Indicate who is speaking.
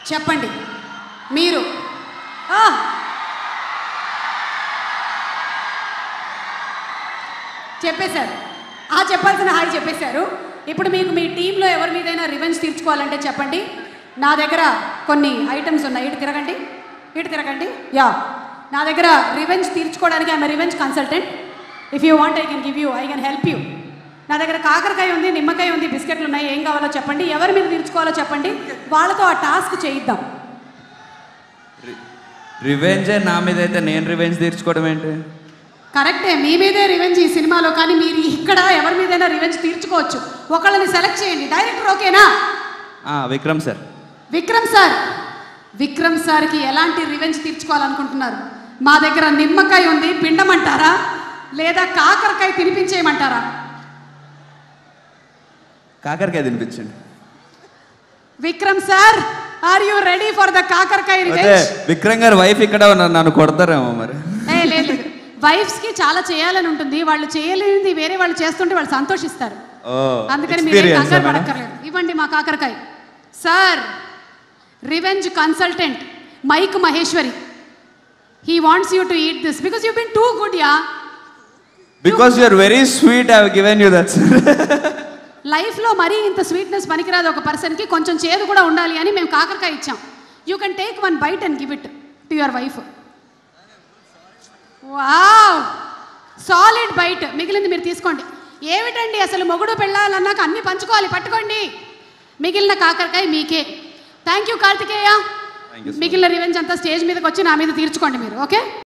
Speaker 1: చెప్పండి మీరు ఆ! చెప్పేశారు ఆ చెప్పాల్సిన హాయ్ చెప్పేశారు ఇప్పుడు మీకు మీ టీంలో ఎవరి మీదైనా రివెంజ్ తీర్చుకోవాలంటే చెప్పండి నా దగ్గర కొన్ని ఐటమ్స్ ఉన్నాయి ఇటు తిరగండి ఇటు తిరగండి యా నా దగ్గర రివెంజ్ తీర్చుకోవడానికి I'm revenge consultant if you want I can give you I can help you నా దగ్గర కాకరకాయ ఉంది నిమ్మకాయ ఉంది బిస్కెట్లు ఉన్నాయి ఏం కావాలో చెప్పండి ఎవరి మీద తీర్చుకోవాలో చెప్పండి వాళ్ళతో ఆ టాస్క్ చేయిద్దాం
Speaker 2: రివెంజే నా మీద అయితే నేను రివెంజ్ తీర్చుకోవడం ఏంటి
Speaker 1: కరెక్టే మీ మీదే రివెంజ్ ఈ సినిమాలో కానీ మీరు ఇక్కడ ఎవరి మీదైనా రివెంజ్ తీర్చుకోవచ్చు ఒకళ్ళని సెలెక్ట్ చేయండి డైరెక్టర్ ఓకేనా
Speaker 2: ఆ, విక్రమ్ సార్
Speaker 1: విక్రమ్ సార్ విక్రమ్ సార్కి ఎలాంటి రివెంజ్ తీర్చుకోవాలనుకుంటున్నారు మా దగ్గర నిమ్మకాయ ఉంది పిండమంటారా లేదా కాకరకాయ తినిపించేయమంటారా
Speaker 2: కాకరకాయ తినిపించండి
Speaker 1: Vikram sir are you ready for the కాకరకాయ
Speaker 2: అదే
Speaker 1: రివెంజ్
Speaker 2: విక్రమ్ గారు వైఫ్ ఇక్కడ ఉన్నారు నన్ను కొడతారేమో మరి
Speaker 1: ఏ లేదు లేదు వైఫ్స్ కి చాలా చేయాలని ఉంటుంది వాళ్ళు చేయలేనిది వేరే వాళ్ళు చేస్తుంటే వాళ్ళు సంతోషిస్తారు
Speaker 2: ఓ
Speaker 1: అందుకని మీరు
Speaker 2: experience
Speaker 1: కంగారు
Speaker 2: ఆ మేడం?
Speaker 1: పడక్కర్లేదు ఇవ్వండి మా కాకరకాయ sir revenge consultant Mike Maheshwari he wants you to eat this because you been too good yeah
Speaker 2: because you are very sweet I given you that
Speaker 1: లైఫ్లో మరీ ఇంత స్వీట్నెస్ పనికిరాదు ఒక పర్సన్కి కొంచెం చేదు కూడా ఉండాలి అని మేము కాకరకాయ ఇచ్చాం you can take one bite and give it to your wife wow solid bite మిగిలింది మీరు తీసుకోండి ఏమిటండి అసలు మొగుడు పెళ్ళాలన్నాక అన్ని పంచుకోవాలి పట్టుకోండి మిగిలిన కాకరకాయ మీకే thank you Karthikeya
Speaker 2: Thank you so much.
Speaker 1: మిగిలిన రివెంజ్ అంతా స్టేజ్ మీదకి వచ్చి నా మీద తీర్చుకోండి మీరు ఓకే